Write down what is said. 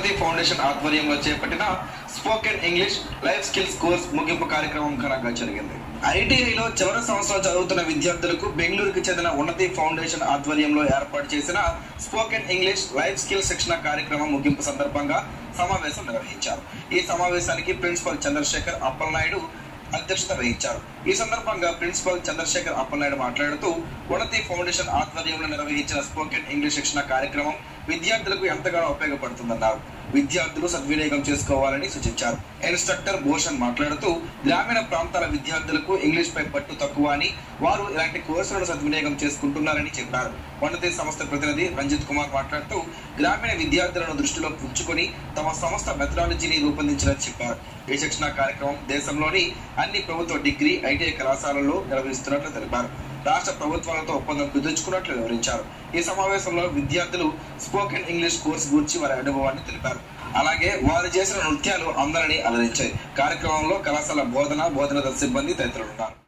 ఉన్నతి ఫౌండేషన్ ఆధ్వర్యంలో చేపట్టిన spoken English life skills course ముగింపు కార్యక్రమం ఘనంగా జరిగింది ఐటీఐలో చివరి సంవత్సరం చదువుతున్న విద్యార్థులకు బెంగళూరుకు చెందిన ఉన్నతి ఫౌండేషన్ ఆధ్వర్యంలో ఏర్పాటు చేసిన స్పోకెన్ ఇంగ్లీష్ లైఫ్ స్కిల్ శిక్షణ కార్యక్రమం ముగింపు సందర్భంగా సమావేశం నిర్వహించారు ఈ సమావేశానికి ప్రిన్సిపల్ చంద్రశేఖర్ అప్పలనాయుడు అధ్యక్షత వహించారు ఈ సందర్భంగా ప్రిన్సిపల్ చంద్రశేఖర్ అప్పలనాయుడు మాట్లాడుతూ ఉన్నతి ఫౌండేషన్ ఆధ్వర్యంలో నిర్వహించిన స్పోకెన్ ఇంగ్లీష్ శిక్షణ కార్యక్రమం విద్యార్థులకు ఎంతగానో ఉపయోగపడుతుందన్నారు విద్యార్థులు సద్వినియోగం చేసుకోవాలని సూచించారు ఇన్స్ట్రక్టర్ భూషణ్ మాట్లాడుతూ గ్రామీణ ప్రాంతాల విద్యార్థులకు ఇంగ్లీష్ పై పట్టు తక్కువ అని వారు ఇలాంటి కోర్సులను సద్వినియోగం చేసుకుంటున్నారని చెప్పారు ఉన్నతి సంస్థ ప్రతినిధి రంజిత్ కుమార్ మాట్లాడుతూ గ్రామీణ విద్యార్థులను దృష్టిలో ఉంచుకొని తమ సంస్థ మెథడాలజీని రూపొందించారని చెప్పారు ఈ శిక్షణ కార్యక్రమం దేశంలోని అన్ని ప్రభుత్వ డిగ్రీ ఐటీఐ కళాశాలల్లో నిర్వహిస్తున్నట్లు తెలిపారు రాష్ట్ర ప్రభుత్వాలతో ఒప్పందం కుదుర్చుకున్నట్లు వివరించారు ఈ సమావేశంలో విద్యార్థులు స్పోకెన్ ఇంగ్లీష్ కోర్సు గురించి వారి అనుభవాన్ని తెలిపారు అలాగే వారు చేసిన నృత్యాలు అందరినీ అలరించాయి కార్యక్రమంలో కళాశాల బోధన బోధన సిబ్బంది తదితరులు ఉన్నారు